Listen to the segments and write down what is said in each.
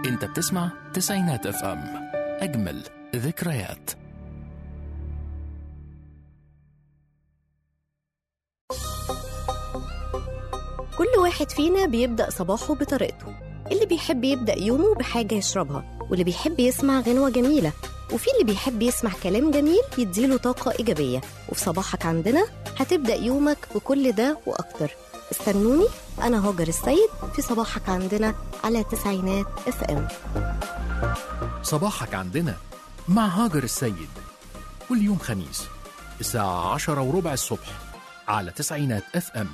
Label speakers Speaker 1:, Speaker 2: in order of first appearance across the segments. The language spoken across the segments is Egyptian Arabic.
Speaker 1: انت بتسمع تسعينات اف ام اجمل ذكريات
Speaker 2: كل واحد فينا بيبدأ صباحه بطريقته اللي بيحب يبدأ يومه بحاجة يشربها واللي بيحب يسمع غنوة جميلة وفي اللي بيحب يسمع كلام جميل يديله طاقة إيجابية وفي صباحك عندنا هتبدأ يومك بكل ده وأكتر استنوني أنا هاجر السيد في صباحك عندنا على تسعينات اف ام
Speaker 1: صباحك عندنا مع هاجر السيد كل يوم خميس الساعة عشرة وربع الصبح على تسعينات اف ام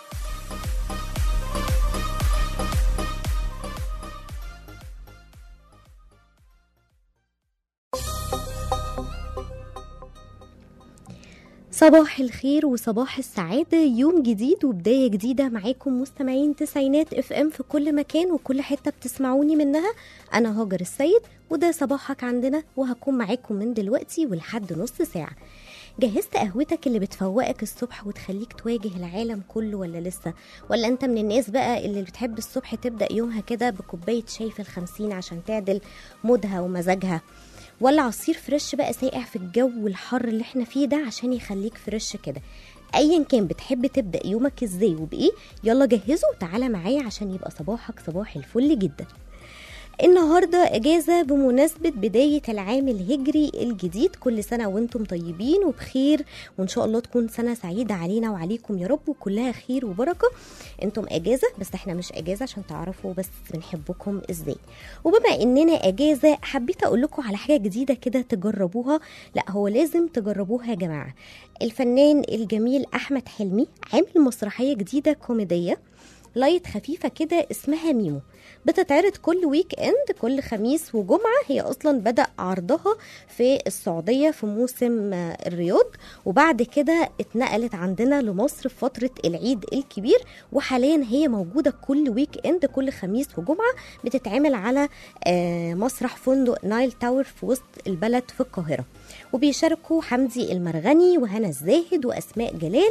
Speaker 2: صباح الخير وصباح السعادة يوم جديد وبداية جديدة معاكم مستمعين تسعينات اف ام في كل مكان وكل حتة بتسمعوني منها أنا هاجر السيد وده صباحك عندنا وهكون معاكم من دلوقتي ولحد نص ساعة جهزت قهوتك اللي بتفوقك الصبح وتخليك تواجه العالم كله ولا لسه ولا انت من الناس بقى اللي بتحب الصبح تبدأ يومها كده بكوباية شاي في الخمسين عشان تعدل مودها ومزاجها ولا عصير فريش بقى ساقع في الجو الحر اللي احنا فيه ده عشان يخليك فريش كده ايا كان بتحب تبدا يومك ازاي وبايه يلا جهزه وتعالى معايا عشان يبقى صباحك صباح الفل جدا النهارده اجازه بمناسبه بدايه العام الهجري الجديد كل سنه وانتم طيبين وبخير وان شاء الله تكون سنه سعيده علينا وعليكم يا رب وكلها خير وبركه انتم اجازه بس احنا مش اجازه عشان تعرفوا بس بنحبكم ازاي وبما اننا اجازه حبيت اقول لكم على حاجه جديده كده تجربوها لا هو لازم تجربوها يا جماعه الفنان الجميل احمد حلمي عامل مسرحيه جديده كوميديه لايت خفيفة كده اسمها ميمو بتتعرض كل ويك اند كل خميس وجمعة هي أصلا بدأ عرضها في السعودية في موسم آه، الرياض وبعد كده اتنقلت عندنا لمصر في فترة العيد الكبير وحاليا هي موجودة كل ويك اند كل خميس وجمعة بتتعمل على آه، مسرح فندق نايل تاور في وسط البلد في القاهرة وبيشاركوا حمدي المرغني وهنا الزاهد واسماء جلال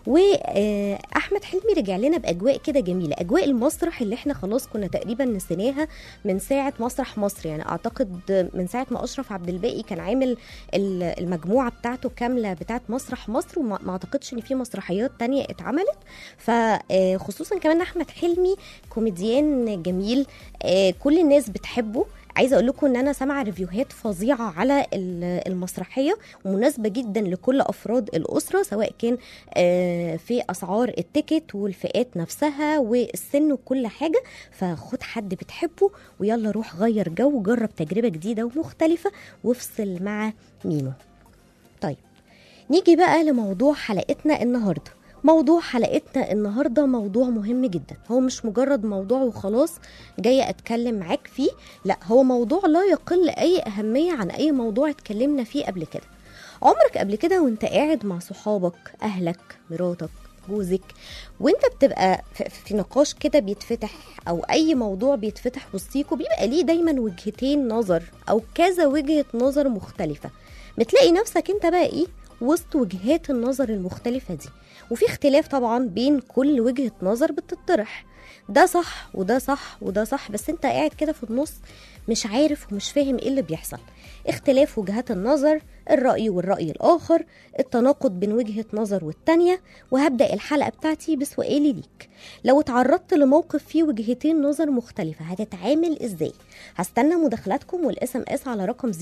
Speaker 2: واحمد حلمي رجع لنا باجواء كده جميله اجواء المسرح اللي احنا خلاص كنا تقريبا نسيناها من ساعه مسرح مصر يعني اعتقد من ساعه ما اشرف عبد الباقي كان عامل ال- المجموعه بتاعته كامله بتاعت مسرح مصر وما ما اعتقدش ان في مسرحيات تانية اتعملت فخصوصا كمان احمد حلمي كوميديان جميل آه، كل الناس بتحبه عايزه اقول لكم ان انا سامعه ريفيوهات فظيعه على ال- المسرحيه ومناسبه جدا لكل افراد الاسره سواء كان آه، في اسعار التيكت والفئات نفسها والسن وكل حاجه فخد حد بتحبه ويلا روح غير جو جرب تجربه جديده ومختلفه وافصل مع ميمو طيب نيجي بقى لموضوع حلقتنا النهارده موضوع حلقتنا النهارده موضوع مهم جدا هو مش مجرد موضوع وخلاص جايه اتكلم معاك فيه لا هو موضوع لا يقل اي اهميه عن اي موضوع اتكلمنا فيه قبل كده عمرك قبل كده وانت قاعد مع صحابك اهلك مراتك جوزك وانت بتبقى في- في نقاش كده بيتفتح او اي موضوع بيتفتح وسطيكوا بيبقى ليه دايما وجهتين نظر او كذا وجهه نظر مختلفه بتلاقي نفسك انت بقى ايه وسط وجهات النظر المختلفه دي وفي اختلاف طبعا بين كل وجهه نظر بتطرح ده صح وده صح وده صح بس انت قاعد كده في النص مش عارف ومش فاهم ايه اللي بيحصل اختلاف وجهات النظر الرأي والرأي الآخر التناقض بين وجهة نظر والتانية وهبدأ الحلقة بتاعتي بسؤالي ليك لو اتعرضت لموقف فيه وجهتين نظر مختلفة هتتعامل ازاي هستنى مداخلاتكم والاس ام اس على رقم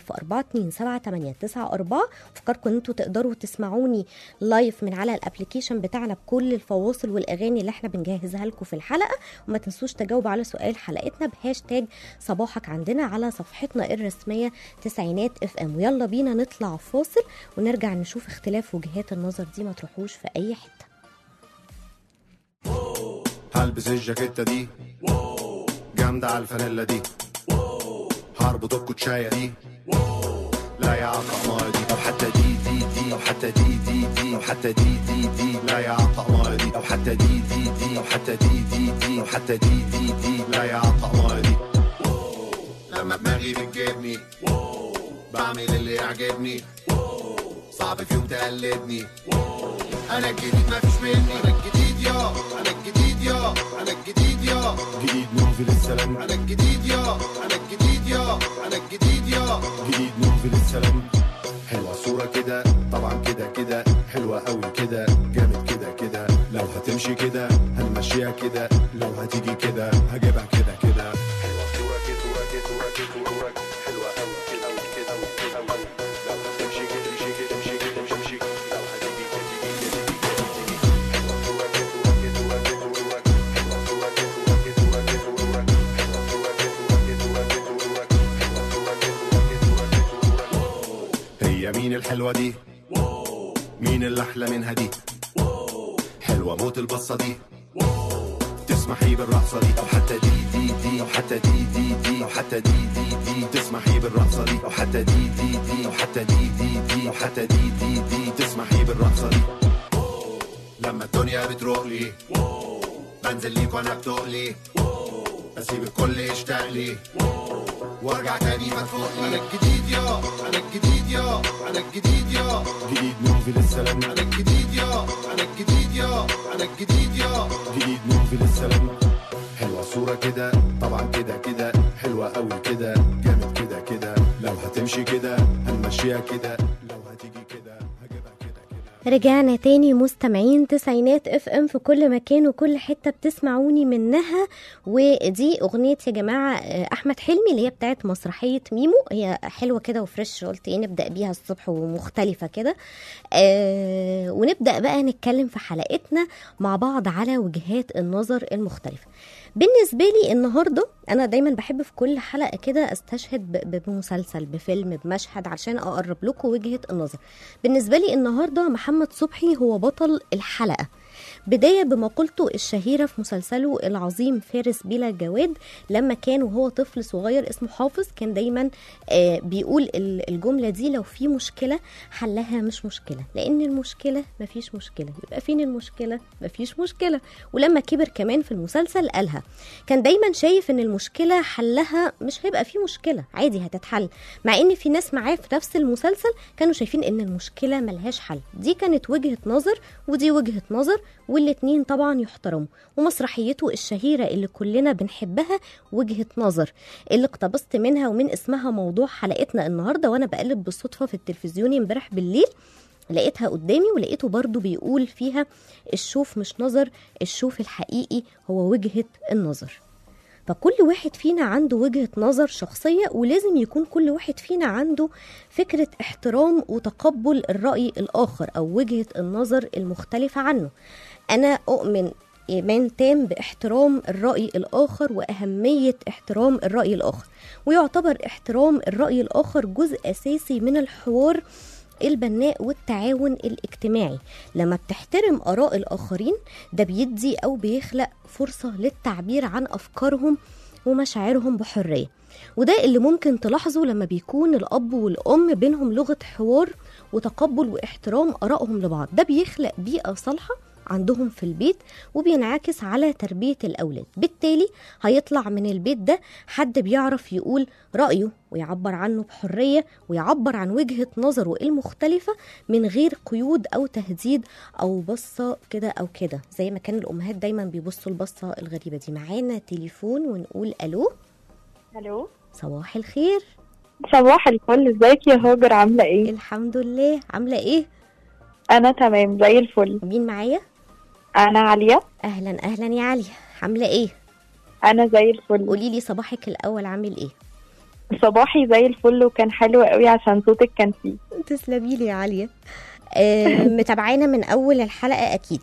Speaker 2: 010427894 فكركم ان انتوا تقدروا تسمعوني لايف من على الابلكيشن بتاعنا بكل الفواصل والاغاني اللي احنا بنجهزها لكم في الحلقة وما تنسوش تجاوبوا على سؤال حلقتنا بهاشتاج صباحك عندنا على صفحتنا الرسمية تسعينات اف ام ويلا بينا نطلع فاصل ونرجع نشوف اختلاف وجهات النظر دي ما تروحوش في اي حتة
Speaker 3: هلبس الجاكيتة دي جامدة على الفانيلا دي هربط الكوتشاية دي لا يا عطا دي او حتى دي دي دي او حتى دي دي دي او حتى دي دي دي لا يا عطا دي او حتى دي دي دي او حتى دي دي دي او حتى دي دي دي لا يا عطا دي لما دماغي بتجيبني بعمل اللي يعجبني صعب في يوم تقلدني انا الجديد مفيش مني انا الجديد يا انا الجديد يا انا الجديد يا جديد نوفي للسلام انا الجديد يا كده هنمشيها كده لو هتيجي كده هجيبها كده كده حلوة صورة كده كده كده حلوة أوي كده أوي كده أوي كده أوي لو هتمشي كده تمشي كده تمشي كده تمشي تمشي لو هتيجي كده تيجي كده تيجي كده تيجي حلوة صورة كده كده كده حلوة صورة كده كده كده حلوة صورة كده كده حلوة صورة كده هي مين الحلوة دي؟ مين اللي أحلى منها دي؟ حلوة موت البصة دي تسمحي بالرقصة دي أو حتى دي دي دي أو حتى دي دي دي أو حتى دي دي دي تسمحي بالرقصة دي أو حتى دي دي دي أو حتى دي دي دي أو حتى دي دي دي تسمحي بالرقصة دي لما الدنيا بتروق لي بنزل ليك وأنا بتقلي أسيب الكل يشتاق لي وارجع تاني مدفوق لي انا الجديد يا انا الجديد يا انا الجديد يا جديد نوفي للسلام انا الجديد يا انا الجديد يا انا الجديد يا جديد نوفي للسلام حلوة صورة كده طبعا كده كده حلوة قوي كده جامد كده كده لو هتمشي كده هنمشيها كده لو هتيجي كده هجيبها كده كده
Speaker 2: رجعنا تاني مستمعين تسعينات اف ام في كل مكان وكل حته بتسمعوني منها ودي اغنيه يا جماعه آه، احمد حلمي اللي هي بتاعت مسرحيه ميمو هي حلوه كده وفريش قلت ايه نبدا بيها الصبح ومختلفه كده آه ونبدا بقى نتكلم في حلقتنا مع بعض على وجهات النظر المختلفه بالنسبه لي النهارده انا دايما بحب في كل حلقه كده استشهد ب- بمسلسل بفيلم بمشهد علشان اقرب لكم وجهه النظر بالنسبه لي النهارده محمد صبحي هو بطل الحلقه بداية بمقولته الشهيرة في مسلسله العظيم فارس بلا جواد لما كان وهو طفل صغير اسمه حافظ كان دايما آه، بيقول ال- الجملة دي لو في مشكلة حلها مش مشكلة لأن المشكلة مفيش مشكلة يبقى فين المشكلة مفيش مشكلة ولما كبر كمان في المسلسل قالها كان دايما شايف ان المشكلة حلها مش هيبقى في مشكلة عادي هتتحل مع ان في ناس معاه في نفس المسلسل كانوا شايفين ان المشكلة ملهاش حل دي كانت وجهة نظر ودي وجهة نظر والاتنين طبعا يحترموا ومسرحيته الشهيرة اللي كلنا بنحبها وجهة نظر اللي اقتبست منها ومن اسمها موضوع حلقتنا النهاردة وانا بقلب بالصدفة في التلفزيون امبارح بالليل لقيتها قدامي ولقيته برضو بيقول فيها الشوف مش نظر الشوف الحقيقي هو وجهة النظر فكل واحد فينا عنده وجهة نظر شخصية ولازم يكون كل واحد فينا عنده فكرة احترام وتقبل الرأي الآخر أو وجهة النظر المختلفة عنه أنا أؤمن إيمان تام باحترام الرأي الآخر وأهمية احترام الرأي الآخر ويعتبر احترام الرأي الآخر جزء أساسي من الحوار البناء والتعاون الاجتماعي لما بتحترم آراء الآخرين ده بيدي أو بيخلق فرصة للتعبير عن أفكارهم ومشاعرهم بحرية وده اللي ممكن تلاحظه لما بيكون الأب والأم بينهم لغة حوار وتقبل واحترام آرائهم لبعض ده بيخلق بيئة صالحة عندهم في البيت وبينعكس على تربية الأولاد بالتالي هيطلع من البيت ده حد بيعرف يقول رأيه ويعبر عنه بحرية ويعبر عن وجهة نظره المختلفة من غير قيود أو تهديد أو بصة كده أو كده زي ما كان الأمهات دايما بيبصوا البصة الغريبة دي معانا تليفون ونقول ألو
Speaker 4: الو
Speaker 2: صباح الخير
Speaker 4: صباح الفل ازيك يا هاجر عامله ايه
Speaker 2: الحمد لله عاملة إيه
Speaker 4: انا تمام زي الفل
Speaker 2: مين معايا
Speaker 4: انا عليا
Speaker 2: أهلا أهلا يا علي عاملة إيه
Speaker 4: انا زي الفل
Speaker 2: قولي لي صباحك الأول عامل إيه
Speaker 4: صباحي زي الفل وكان حلو قوي عشان صوتك كان فيه
Speaker 2: تسلمي لي يا عليا آه، متابعانا من اول الحلقه اكيد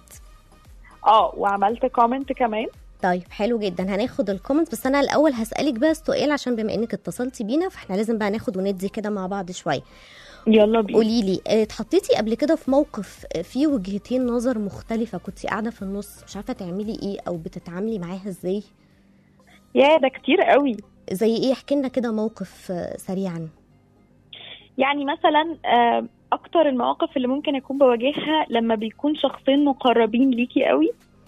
Speaker 4: اه وعملت كومنت كمان
Speaker 2: طيب حلو جدا هناخد الكومنت بس انا الاول هسالك بقى السؤال عشان بما انك اتصلتي بينا فاحنا لازم بقى ناخد وندي كده مع بعض شويه
Speaker 4: يلا بينا
Speaker 2: قولي لي آه، اتحطيتي قبل كده في موقف آه، فيه وجهتين نظر مختلفه كنت قاعده في النص مش عارفه تعملي ايه او بتتعاملي معاها ازاي
Speaker 4: يا ده كتير قوي
Speaker 2: زي ايه احكي لنا كده موقف آه، سريعا
Speaker 4: يعني مثلا آه، اكتر المواقف اللي ممكن اكون بواجهها لما بيكون شخصين مقربين ليكي قوي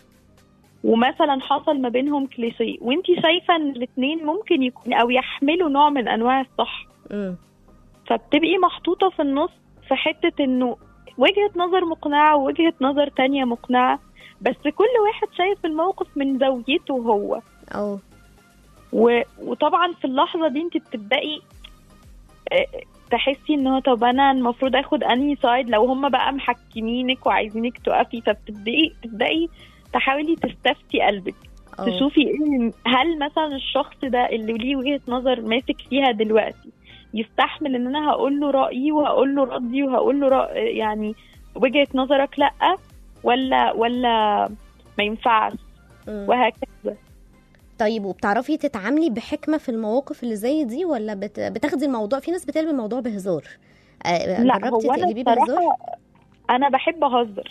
Speaker 4: ومثلا حصل ما بينهم كليشيه وانتي شايفه ان الاتنين ممكن يكون او يحملوا نوع من انواع الصح
Speaker 2: امم
Speaker 4: فبتبقي محطوطة في النص في حتة انه وجهة نظر مقنعة ووجهة نظر تانية مقنعة بس كل واحد شايف الموقف من زاويته هو
Speaker 2: او
Speaker 4: و... وطبعا في اللحظة دي انت بتبدأي آه، تحسي ان هو طب انا المفروض اخد انهي سايد لو هم بقى محكمينك وعايزينك تقفي فبتبدأي تبدأي تحاولي تستفتي قلبك
Speaker 2: اه
Speaker 4: تشوفي ايه هل مثلا الشخص ده اللي ليه وجهة نظر ماسك فيها دلوقتي يستحمل ان انا هقول له رأيي وهقول له ردي وهقول له رأي يعني وجهة نظرك لا ولا ولا ما ينفعش
Speaker 2: مم.
Speaker 4: وهكذا
Speaker 2: طيب وبتعرفي تتعاملي بحكمة في المواقف اللي زي دي ولا بت... بتاخدي الموضوع في ناس بتقلب الموضوع بهزار آه،
Speaker 4: لا
Speaker 2: جربتي
Speaker 4: هو انا
Speaker 2: تقلبيه بهزار
Speaker 4: بصراحة انا بحب اهزر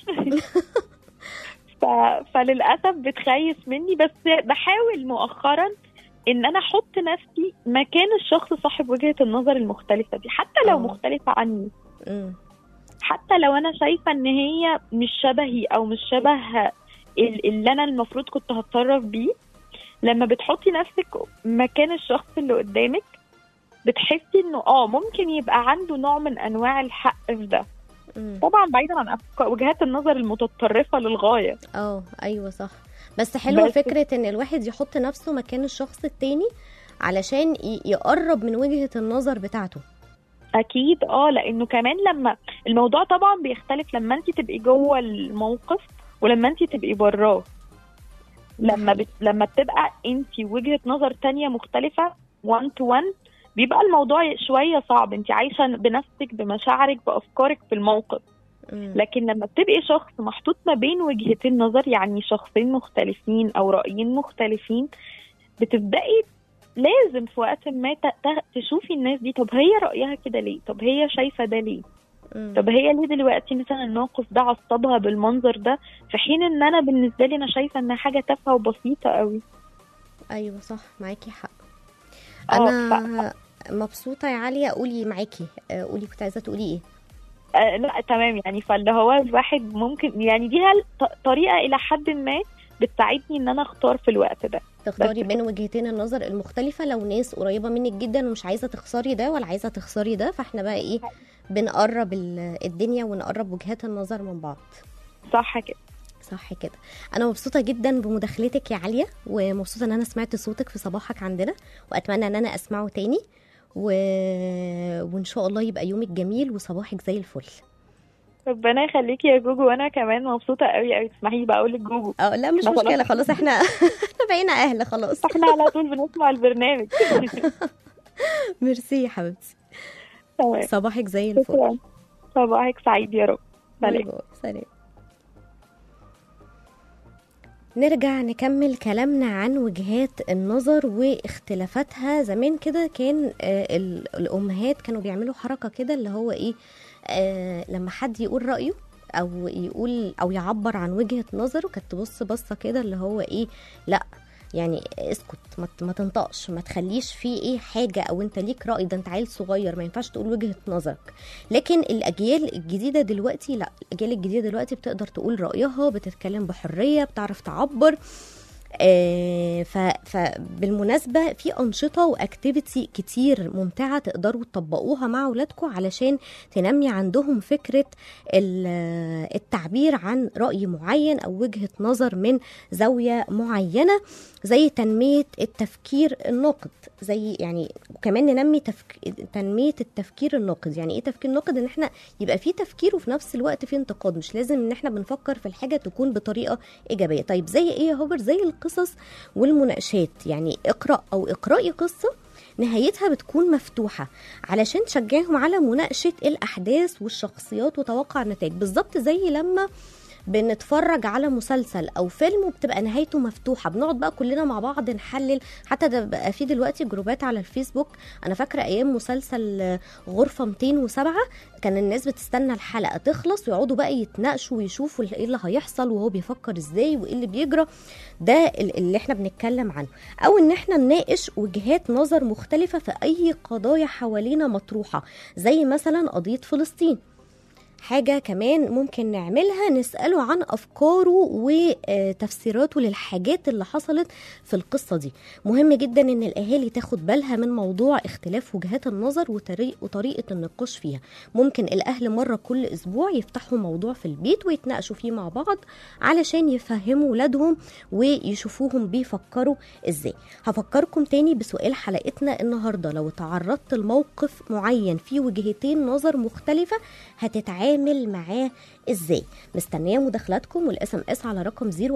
Speaker 4: ف... فللاسف بتخيس مني بس بحاول مؤخرا ان انا احط نفسي مكان الشخص صاحب وجهة النظر المختلفة دي حتى لو
Speaker 2: آه.
Speaker 4: مختلفة عني
Speaker 2: مم.
Speaker 4: حتى لو انا شايفه ان هي مش شبهي او مش شبه ال- اللي انا المفروض كنت هتصرف بيه لما بتحطي نفسك مكان الشخص اللي قدامك بتحسي انه اه ممكن يبقى عنده نوع من انواع الحق في ده
Speaker 2: مم.
Speaker 4: طبعا بعيدا عن أفكار وجهات النظر المتطرفه للغايه
Speaker 2: اه ايوه صح بس حلوه
Speaker 4: بس-
Speaker 2: فكره ان الواحد يحط نفسه مكان الشخص التاني علشان ي- يقرب من وجهه النظر بتاعته
Speaker 4: اكيد اه لانه كمان لما الموضوع طبعا بيختلف لما انت تبقي جوه الموقف ولما انت تبقي براه لما بت... لما بتبقى انت وجهة نظر تانية مختلفة 1 تو 1 بيبقى الموضوع شوية صعب انت عايشة بنفسك بمشاعرك بأفكارك في الموقف
Speaker 2: مم.
Speaker 4: لكن لما بتبقي شخص محطوط ما بين وجهتين نظر يعني شخصين مختلفين او رأيين مختلفين بتبدأي لازم في وقت ما ت- ت- تشوفي الناس دي طب هي رأيها كده ليه طب هي شايفة ده ليه
Speaker 2: مم.
Speaker 4: طب هي ليه دلوقتي مثلا الموقف ده عصبها بالمنظر ده في حين ان انا بالنسبة لي انا شايفة انها حاجة تافهة وبسيطة قوي
Speaker 2: ايوه صح معاكي حق
Speaker 4: اه
Speaker 2: انا مبسوطه يا عليا قولي معاكي آه، قولي كنت عايزه تقولي ايه
Speaker 4: آه لا تمام يعني فاللي هو الواحد ممكن يعني دي هل ط- طريقة إلى حد ما بتساعدني إن أنا أختار في الوقت ده
Speaker 2: تختاري
Speaker 4: بس-
Speaker 2: بين وجهتين النظر المختلفة لو ناس قريبة منك جدا ومش عايزة تخسري ده ولا عايزة تخسري ده فاحنا بقى ايه بنقرب ال- الدنيا ونقرب وجهات النظر من بعض
Speaker 4: صح كده
Speaker 2: صح كده انا مبسوطه جدا بمداخلتك يا عليا ومبسوطه ان انا سمعت صوتك في صباحك عندنا واتمنى ان انا اسمعه تاني و... وان شاء الله يبقى يومك جميل وصباحك زي الفل
Speaker 4: ربنا يخليكي يا جوجو وأنا كمان مبسوطة قوي قوي تسمحي لي بقى أقول لك جوجو
Speaker 2: اه لا مش
Speaker 4: لا خلاص.
Speaker 2: مشكله خلاص احنا احنا بقينا اهل خلاص
Speaker 4: احنا على طول بنسمع البرنامج
Speaker 2: ميرسي يا حبيبتي
Speaker 4: تمام
Speaker 2: صباحك زي الفل
Speaker 4: شكرا صباحك سعيد يا رب
Speaker 2: باي
Speaker 4: سلام
Speaker 2: باي. سلام نرجع نكمل كلامنا عن وجهات النظر واختلافاتها زمان كده كان آه، ال- الامهات كانوا بيعملوا حركه كده اللي هو ايه آه لما حد يقول رايه او يقول او يعبر عن وجهه نظره كانت تبص بصه كده اللي هو ايه لا يعني اسكت ما ت- ما تنطقش ما تخليش فيه ايه حاجه او انت ليك راي ده انت عيل صغير ما ينفعش تقول وجهه نظرك لكن الاجيال الجديده دلوقتي لا الاجيال الجديده دلوقتي بتقدر تقول رايها بتتكلم بحريه بتعرف تعبر آه، ف- فبالمناسبه في انشطه واكتيفيتي كتير ممتعه تقدروا تطبقوها مع اولادكم علشان تنمي عندهم فكره ال- التعبير عن راي معين او وجهه نظر من زاويه معينه زي تنميه التفكير الناقد زي يعني وكمان ننمي تفك... تنميه التفكير الناقد يعني ايه تفكير ناقد ان احنا يبقى في تفكير وفي نفس الوقت في انتقاد مش لازم ان احنا بنفكر في الحاجه تكون بطريقه ايجابيه طيب زي ايه يا هوبر زي القصص والمناقشات يعني اقرا او اقراي قصه نهايتها بتكون مفتوحة علشان تشجعهم على مناقشة الأحداث والشخصيات وتوقع النتائج بالظبط زي لما بنتفرج على مسلسل او فيلم وبتبقى نهايته مفتوحه بنقعد بقى كلنا مع بعض نحلل حتى ده بقى في دلوقتي جروبات على الفيسبوك انا فاكره ايام مسلسل آه، غرفه 207 كان الناس بتستنى الحلقه تخلص ويقعدوا بقى يتناقشوا ويشوفوا ايه اللي هيحصل وهو بيفكر ازاي وايه اللي بيجرى ده ال- اللي احنا بنتكلم عنه او ان احنا نناقش وجهات نظر مختلفه في اي قضايا حوالينا مطروحه زي مثلا قضيه فلسطين حاجة كمان ممكن نعملها نسأله عن أفكاره وتفسيراته للحاجات اللي حصلت في القصة دي مهم جدا إن الأهالي تاخد بالها من موضوع اختلاف وجهات النظر وطريق وطريقة النقاش فيها ممكن الأهل مرة كل أسبوع يفتحوا موضوع في البيت ويتناقشوا فيه مع بعض علشان يفهموا ولادهم ويشوفوهم بيفكروا إزاي هفكركم تاني بسؤال حلقتنا النهاردة لو تعرضت لموقف معين فيه وجهتين نظر مختلفة هتتعامل نتعامل معاه ازاي مستنيه مداخلاتكم والاس ام اس على رقم 010427894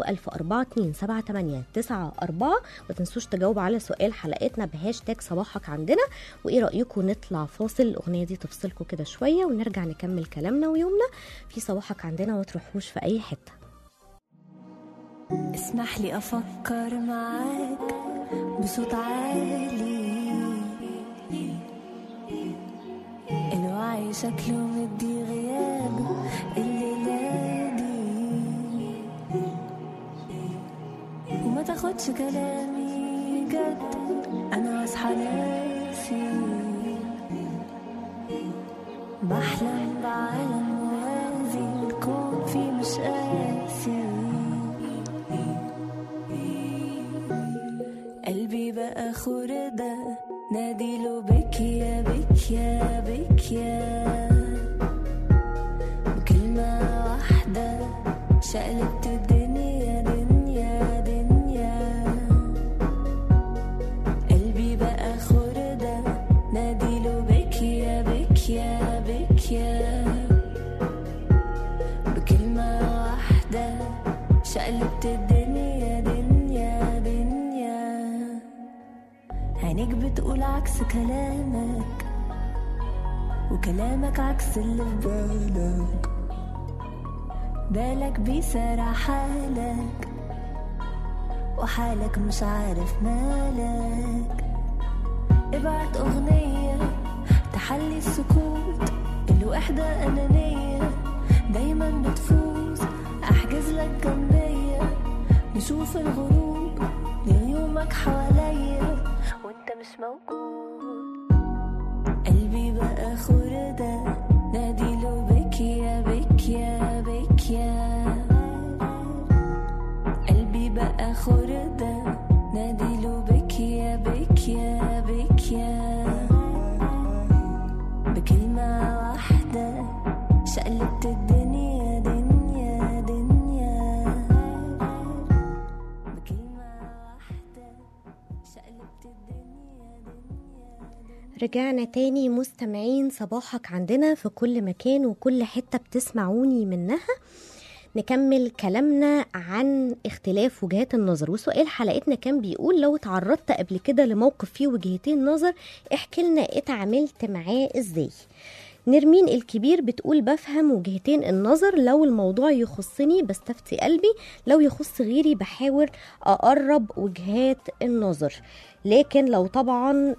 Speaker 2: ما تنسوش تجاوبوا على سؤال حلقتنا بهاشتاج صباحك عندنا وايه رايكم نطلع فاصل الاغنيه دي تفصلكم كده شويه ونرجع نكمل كلامنا ويومنا في صباحك عندنا ما تروحوش في اي حته
Speaker 5: اسمح لي أفكر معاك بصوت عالي الوعي شكله مدي غياب الليلة دي وما تاخدش كلامي جد أنا أصحى ناسي بحلم بعالم موازي الكون فيه مش قاسي قلبي بقى خردة ناديله بك يا بك يا بك يا بكلمة واحدة شقلبت الدنيا دنيا دنيا قلبي بقى خردة ناديله بك يا بك يا بك يا بكلمة واحدة شقلبت الدنيا دنيا دنيا عينيك بتقول عكس كلامك وكلامك عكس اللي في بالك بالك بيسارع حالك وحالك مش عارف مالك ابعت أغنية تحلي السكوت الوحدة أنانية دايما بتفوز أحجز لك جنبية نشوف الغروب ليومك حواليا وانت مش موجود قلبي بقى خردة ناديله بك يا بك يا بك يا قلبي بقى خردة ناديله بك يا بك يا بك يا بكلمة واحدة شقلبت الدنيا دنيا دنيا بكلمة واحدة شقلبت الدنيا دنيا
Speaker 2: رجعنا تاني مستمعين صباحك عندنا في كل مكان وكل حتة بتسمعوني منها نكمل كلامنا عن اختلاف وجهات النظر وسؤال حلقتنا كان بيقول لو اتعرضت قبل كده لموقف فيه وجهتين نظر احكي لنا اتعاملت معاه ازاي نرمين الكبير بتقول بفهم وجهتين النظر لو الموضوع يخصني بستفتي قلبي لو يخص غيري بحاول أقرب وجهات النظر لكن لو طبعا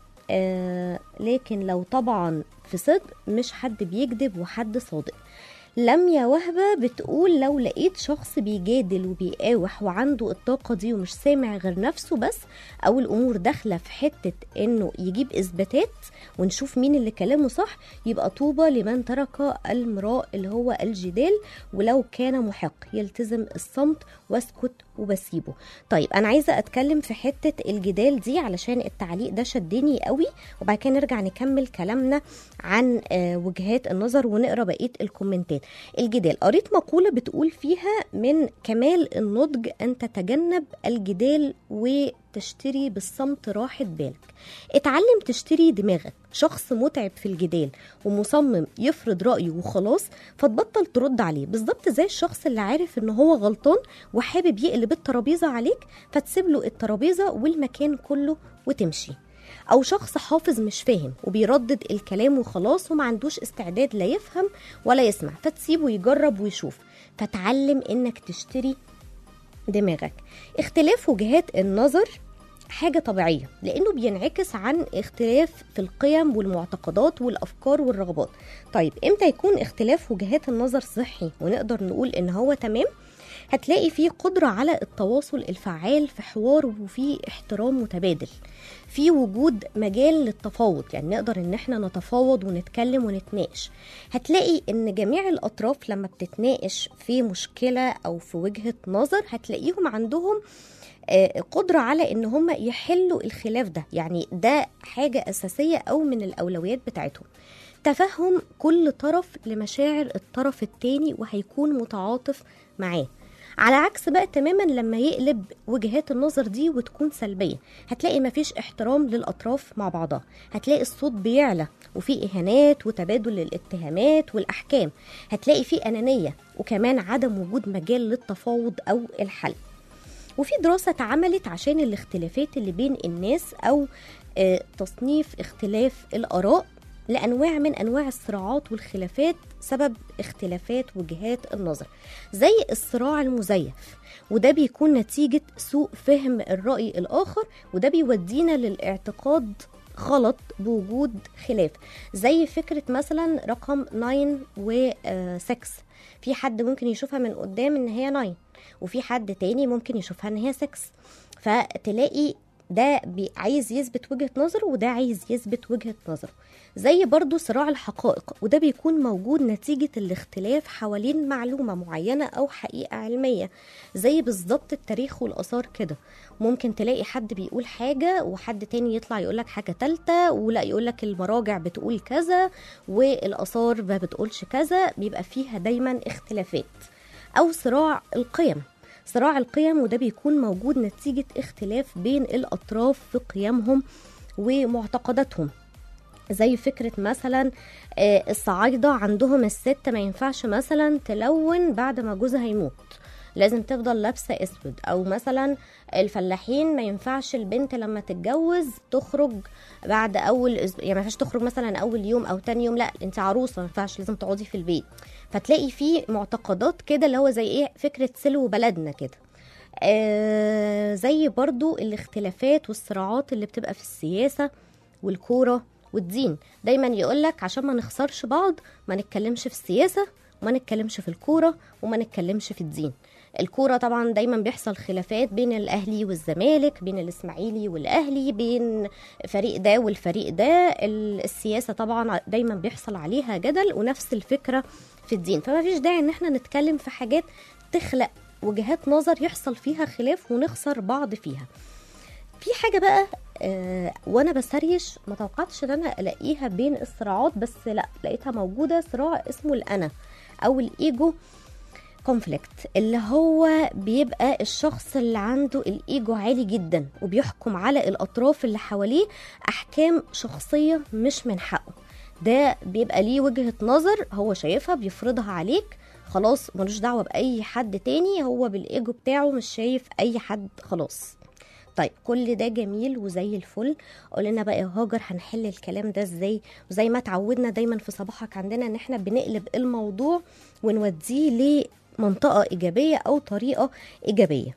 Speaker 2: آه لكن لو طبعا في صدق مش حد بيكذب وحد صادق لميا وهبة بتقول لو لقيت شخص بيجادل وبيقاوح وعنده الطاقة دي ومش سامع غير نفسه بس أو الأمور داخلة في حتة إنه يجيب إثباتات ونشوف مين اللي كلامه صح يبقى طوبى لمن ترك المراء اللي هو الجدال ولو كان محق يلتزم الصمت واسكت وبسيبه طيب أنا عايزة أتكلم في حتة الجدال دي علشان التعليق ده شدني قوي وبعد كده نرجع نكمل كلامنا عن آه، وجهات النظر ونقرا بقيه الكومنتات الجدال قريت مقوله بتقول فيها من كمال النضج ان تتجنب الجدال وتشتري بالصمت راحه بالك اتعلم تشتري دماغك شخص متعب في الجدال ومصمم يفرض رايه وخلاص فتبطل ترد عليه بالظبط زي الشخص اللي عارف ان هو غلطان وحابب يقلب الترابيزه عليك فتسيب له الترابيزه والمكان كله وتمشي او شخص حافظ مش فاهم وبيردد الكلام وخلاص وما عندوش استعداد لا يفهم ولا يسمع فتسيبه يجرب ويشوف فتعلم انك تشتري دماغك اختلاف وجهات النظر حاجة طبيعية لأنه بينعكس عن اختلاف في القيم والمعتقدات والأفكار والرغبات طيب إمتى يكون اختلاف وجهات النظر صحي ونقدر نقول إن هو تمام هتلاقي فيه قدرة على التواصل الفعال في حوار وفي احترام متبادل في وجود مجال للتفاوض يعني نقدر ان احنا نتفاوض ونتكلم ونتناقش هتلاقي ان جميع الاطراف لما بتتناقش في مشكلة او في وجهة نظر هتلاقيهم عندهم آه، قدرة على ان هم يحلوا الخلاف ده يعني ده حاجة اساسية او من الاولويات بتاعتهم تفهم كل طرف لمشاعر الطرف التاني وهيكون متعاطف معاه على عكس بقى تماما لما يقلب وجهات النظر دي وتكون سلبية هتلاقي مفيش احترام للأطراف مع بعضها هتلاقي الصوت بيعلى وفي إهانات وتبادل للاتهامات والأحكام هتلاقي في أنانية وكمان عدم وجود مجال للتفاوض أو الحل وفي دراسة اتعملت عشان الاختلافات اللي بين الناس أو آه، تصنيف اختلاف الآراء لأنواع من أنواع الصراعات والخلافات سبب اختلافات وجهات النظر زي الصراع المزيف وده بيكون نتيجة سوء فهم الرأي الآخر وده بيودينا للاعتقاد غلط بوجود خلاف زي فكرة مثلا رقم 9 و 6 في حد ممكن يشوفها من قدام ان هي 9 وفي حد تاني ممكن يشوفها ان هي 6 فتلاقي ده بي- عايز يثبت وجهة نظره وده عايز يثبت وجهة نظره زي برضو صراع الحقائق وده بيكون موجود نتيجة الاختلاف حوالين معلومة معينة أو حقيقة علمية زي بالظبط التاريخ والآثار كده ممكن تلاقي حد بيقول حاجة وحد تاني يطلع يقولك حاجة تالتة ولا يقولك المراجع بتقول كذا والآثار ما بتقولش كذا بيبقى فيها دايما اختلافات أو صراع القيم صراع القيم وده بيكون موجود نتيجة اختلاف بين الأطراف في قيمهم ومعتقداتهم زي فكرة مثلا آه، الصعايدة عندهم الست ما ينفعش مثلا تلون بعد ما جوزها يموت لازم تفضل لابسة اسود او مثلا الفلاحين ما ينفعش البنت لما تتجوز تخرج بعد اول أسب... يعني ما ينفعش تخرج مثلا اول يوم او تاني يوم لا انت عروسة ما ينفعش لازم تقعدي في البيت فتلاقي في معتقدات كده اللي هو زي ايه فكرة سلو بلدنا كده آه زي برضو الاختلافات والصراعات اللي بتبقى في السياسة والكورة والدين دايما يقولك عشان ما نخسرش بعض ما نتكلمش في السياسة وما نتكلمش في الكورة وما نتكلمش في الدين الكورة طبعا دايما بيحصل خلافات بين الأهلي والزمالك بين الإسماعيلي والأهلي بين فريق ده والفريق ده ال- السياسة طبعا دايما بيحصل عليها جدل ونفس الفكرة في الدين فما فيش داعي ان احنا نتكلم في حاجات تخلق وجهات نظر يحصل فيها خلاف ونخسر بعض فيها في حاجه بقى آه وانا بسريش ما توقعتش ان انا الاقيها بين الصراعات بس لا لقيتها موجوده صراع اسمه الانا او الايجو كونفليكت اللي هو بيبقى الشخص اللي عنده الايجو عالي جدا وبيحكم على الاطراف اللي حواليه احكام شخصيه مش من حقه ده بيبقى ليه وجهه نظر هو شايفها بيفرضها عليك خلاص ملوش دعوه باي حد تاني هو بالايجو بتاعه مش شايف اي حد خلاص طيب كل ده جميل وزي الفل قول لنا بقى يا هاجر هنحل الكلام ده ازاي وزي ما اتعودنا دايما في صباحك عندنا ان احنا بنقلب الموضوع ونوديه لمنطقه ايجابيه او طريقه ايجابيه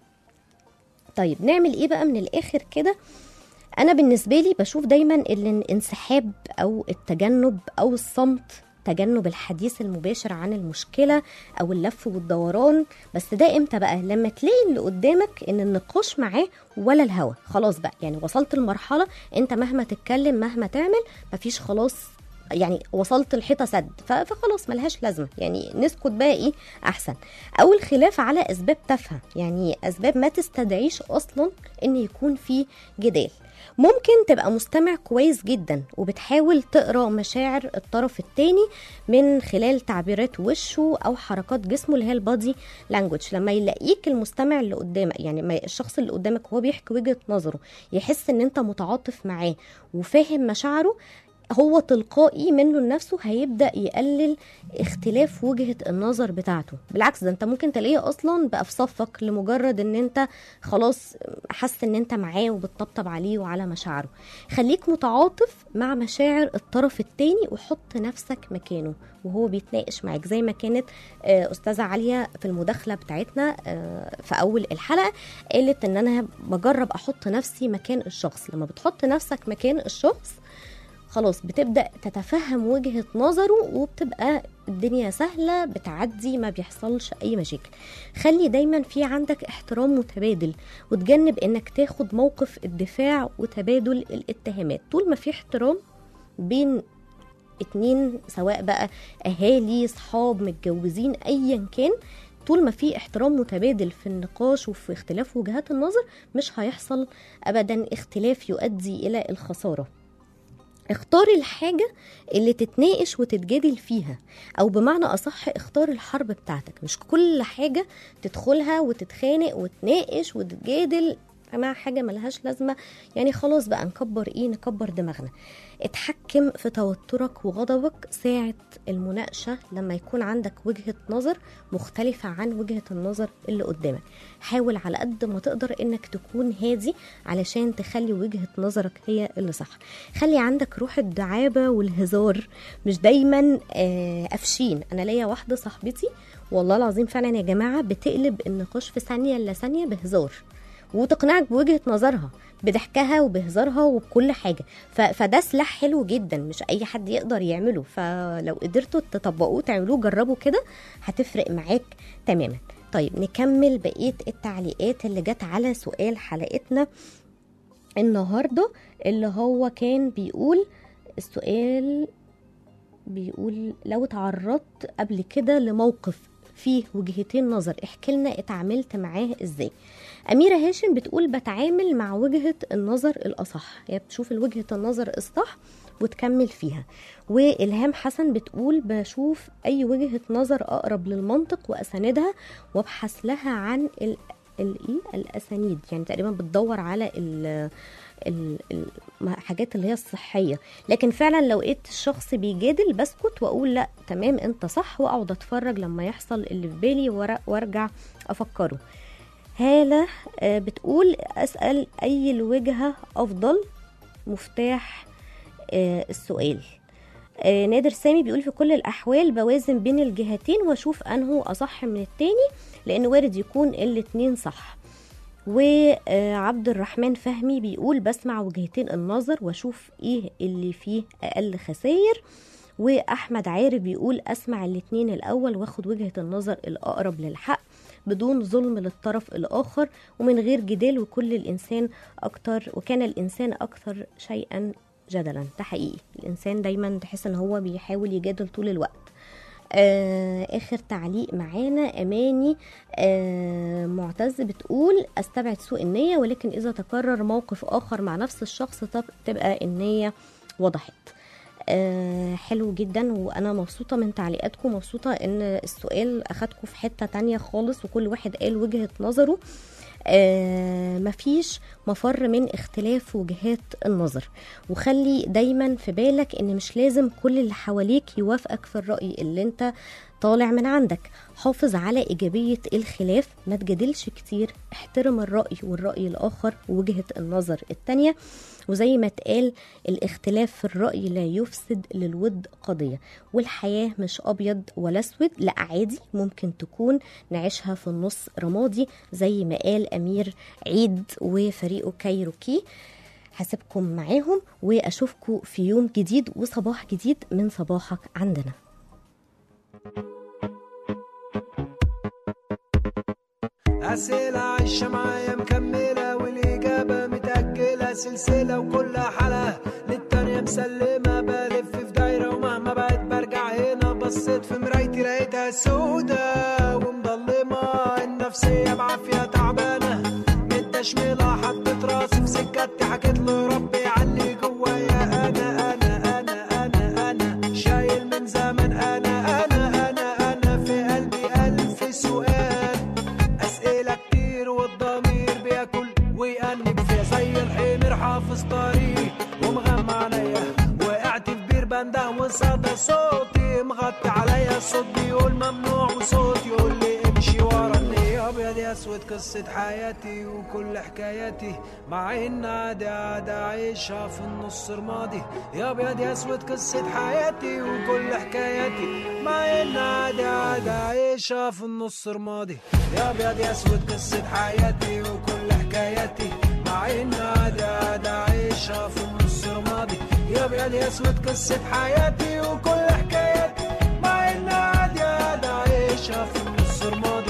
Speaker 2: طيب نعمل ايه بقى من الاخر كده انا بالنسبه لي بشوف دايما ان الانسحاب او التجنب او الصمت تجنب الحديث المباشر عن المشكله او اللف والدوران بس ده امتى بقى لما تلاقي اللي قدامك ان النقاش معاه ولا الهوى خلاص بقى يعني وصلت لمرحله انت مهما تتكلم مهما تعمل مفيش خلاص يعني وصلت الحيطه سد ف- فخلاص ملهاش لازمه يعني نسكت بقى ايه احسن او الخلاف على اسباب تافهه يعني اسباب ما تستدعيش اصلا ان يكون في جدال ممكن تبقى مستمع كويس جدا وبتحاول تقرا مشاعر الطرف التاني من خلال تعبيرات وشه او حركات جسمه اللي هي البادي لانجوج لما يلاقيك المستمع اللي قدامك يعني ما الشخص اللي قدامك وهو بيحكي وجهه نظره يحس ان انت متعاطف معاه وفاهم مشاعره هو تلقائي منه لنفسه هيبدا يقلل اختلاف وجهه النظر بتاعته بالعكس ده انت ممكن تلاقيه اصلا بقى في صفك لمجرد ان انت خلاص حاسس ان انت معاه وبتطبطب عليه وعلى مشاعره خليك متعاطف مع مشاعر الطرف التاني وحط نفسك مكانه وهو بيتناقش معاك زي ما كانت آه، استاذه عليا في المداخله بتاعتنا آه، في اول الحلقه قالت ان انا بجرب احط نفسي مكان الشخص لما بتحط نفسك مكان الشخص خلاص بتبدا تتفهم وجهه نظره وبتبقى الدنيا سهله بتعدي ما بيحصلش اي مشاكل خلي دايما في عندك احترام متبادل وتجنب انك تاخد موقف الدفاع وتبادل الاتهامات طول ما في احترام بين اتنين سواء بقى اهالي صحاب متجوزين ايا كان طول ما في احترام متبادل في النقاش وفي اختلاف وجهات النظر مش هيحصل ابدا اختلاف يؤدي الى الخساره اختار الحاجة اللي تتناقش وتتجادل فيها أو بمعنى أصح اختار الحرب بتاعتك مش كل حاجة تدخلها وتتخانق وتناقش وتتجادل مع حاجة ملهاش لازمة يعني خلاص بقى نكبر ايه نكبر دماغنا اتحكم في توترك وغضبك ساعة المناقشة لما يكون عندك وجهة نظر مختلفة عن وجهة النظر اللي قدامك حاول على قد ما تقدر انك تكون هادي علشان تخلي وجهة نظرك هي اللي صح خلي عندك روح الدعابة والهزار مش دايما آه، قافشين انا ليا واحدة صاحبتي والله العظيم فعلا يا جماعة بتقلب النقاش في ثانية الا ثانية بهزار وتقنعك بوجهة نظرها بضحكها وبهزارها وبكل حاجة ف... فده سلاح حلو جدا مش أي حد يقدر يعمله فلو قدرتوا تطبقوه تعملوه جربوا كده هتفرق معاك تماما طيب نكمل بقية التعليقات اللي جت على سؤال حلقتنا النهاردة اللي هو كان بيقول السؤال بيقول لو تعرضت قبل كده لموقف فيه وجهتين نظر احكي لنا اتعاملت معاه ازاي أميرة هاشم بتقول بتعامل مع وجهة النظر الأصح هي يعني بتشوف وجهة النظر الصح وتكمل فيها وإلهام حسن بتقول بشوف أي وجهة نظر أقرب للمنطق وأساندها وابحث لها عن ال الايه الاسانيد يعني تقريبا بتدور على ال ال- ال- الحاجات اللي هي الصحيه لكن فعلا لو لقيت الشخص بيجادل بسكت واقول لا تمام انت صح واقعد اتفرج لما يحصل اللي في بالي ور- وارجع افكره هالة آه، بتقول أسأل أي الوجهة أفضل مفتاح آه، السؤال آه، نادر سامي بيقول في كل الأحوال بوازن بين الجهتين وأشوف أنه أصح من التاني لأن وارد يكون الاتنين صح وعبد الرحمن فهمي بيقول بسمع وجهتين النظر واشوف ايه اللي فيه اقل خسائر واحمد عارف بيقول اسمع الاتنين الاول واخد وجهة النظر الاقرب للحق بدون ظلم للطرف الاخر ومن غير جدال وكل الانسان اكتر وكان الانسان اكثر شيئا جدلا ده حقيقي الانسان دايما تحس ان هو بيحاول يجادل طول الوقت آه اخر تعليق معانا اماني آه معتز بتقول استبعد سوء النيه ولكن اذا تكرر موقف اخر مع نفس الشخص طب تبقى النيه وضحت آه حلو جدا وانا مبسوطه من تعليقاتكم مبسوطه ان السؤال اخدكم في حته تانية خالص وكل واحد قال وجهه نظره آه مفيش مفر من اختلاف وجهات النظر وخلي دايما في بالك ان مش لازم كل اللي حواليك يوافقك في الرأي اللي انت طالع من عندك حافظ على إيجابية الخلاف ما تجادلش كتير احترم الرأي والرأي الآخر ووجهة النظر التانية وزي ما اتقال الاختلاف في الرأي لا يفسد للود قضية والحياة مش أبيض ولا أسود لا عادي ممكن تكون نعيشها في النص رمادي زي ما قال أمير عيد وفريقه كايروكي هسيبكم معاهم وأشوفكم في يوم جديد وصباح جديد من صباحك عندنا
Speaker 6: أسئلة عايشة معايا مكملة والإجابة متأجلة سلسلة وكل حلقة للتانية مسلمة بلف في دايرة ومهما بقيت برجع هنا بصيت في مرايتي لقيتها سودة ومضلمة النفسية بعافية تعبانة متشملة حطيت راسي في سكتي حكيت له ربي علي جوايا أنا أنا أنا أنا أنا شايل من زمن أنا أنا أنا أنا في قلبي ألف سؤال أسئلة كتير والضمير بياكل ويأنب فيها زي الحمير حافظ طريق ومغمى عينيا وقعت في بير بنده وصدى صوتي مغطي عليا الصوت بيقول ممنوع وصوت يقول لي امشي ورا النية ابيض يا اسود قصة حياتي وكل حكاياتي مع ان عادي عادي عايشها في النص رمادي يا ابيض يا اسود قصة حياتي وكل حكاياتي مع ان عادي عادي عايشها في النص رمادي يا ابيض يا اسود قصة حياتي وكل حكاياتي مع ان عادي عادي عايشها في النص رمادي يا ابيض يا اسود قصة حياتي وكل حكاياتي مع ان عادي عادي عايشها في النص رمادي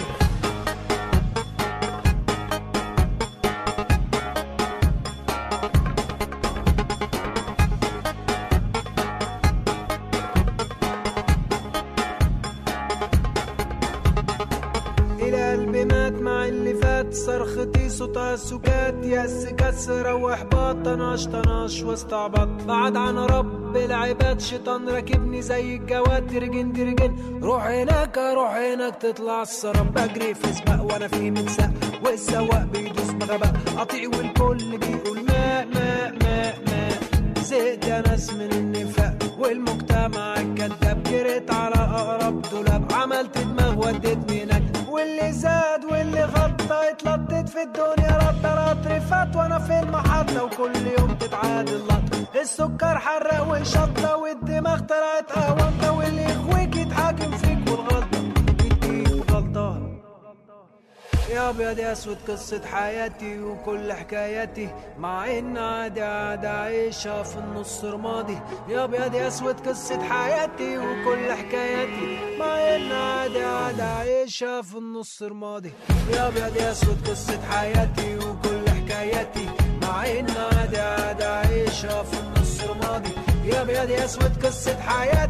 Speaker 6: الى قلبي مات مع اللي فات صرختي صوتها سكات يأس كسرة واحباط طناش طناش واستعبط بعد عن رب العباد شيطان راكبني زي الجواد ترجن ترجن روح هناك روح هناك تطلع السراب بجري في سباق وانا في متساق والسواق بيدوس بغباء قطيع والكل بيقول ماء ماء ماء ماء زهقت يا ناس من النفاق والمجتمع الكذاب جريت على اقرب دولاب عملت دماغ وديتني هناك واللي زاد واللي غطى اتلطت في الدنيا رد رد فات وانا في المحطة وكل يوم تتعاد اللط السكر حرق وشطة والدماغ طلعت قهوة واللي يخويك يتحاكم فيك والغلطة يديك غلطان يا ابيض يا اسود قصة حياتي وكل حكاياتي مع ان عادي عادي عايشها في النص رمادي يا ابيض يا اسود قصة حياتي وكل حكاياتي مع ان عادي عادي عايشها في النص رمادي يا ابيض يا اسود قصة حياتي وكل حكاياتي مع ان عادي عادي عايشها في النص رمادي يا ابيض يا اسود قصة حياتي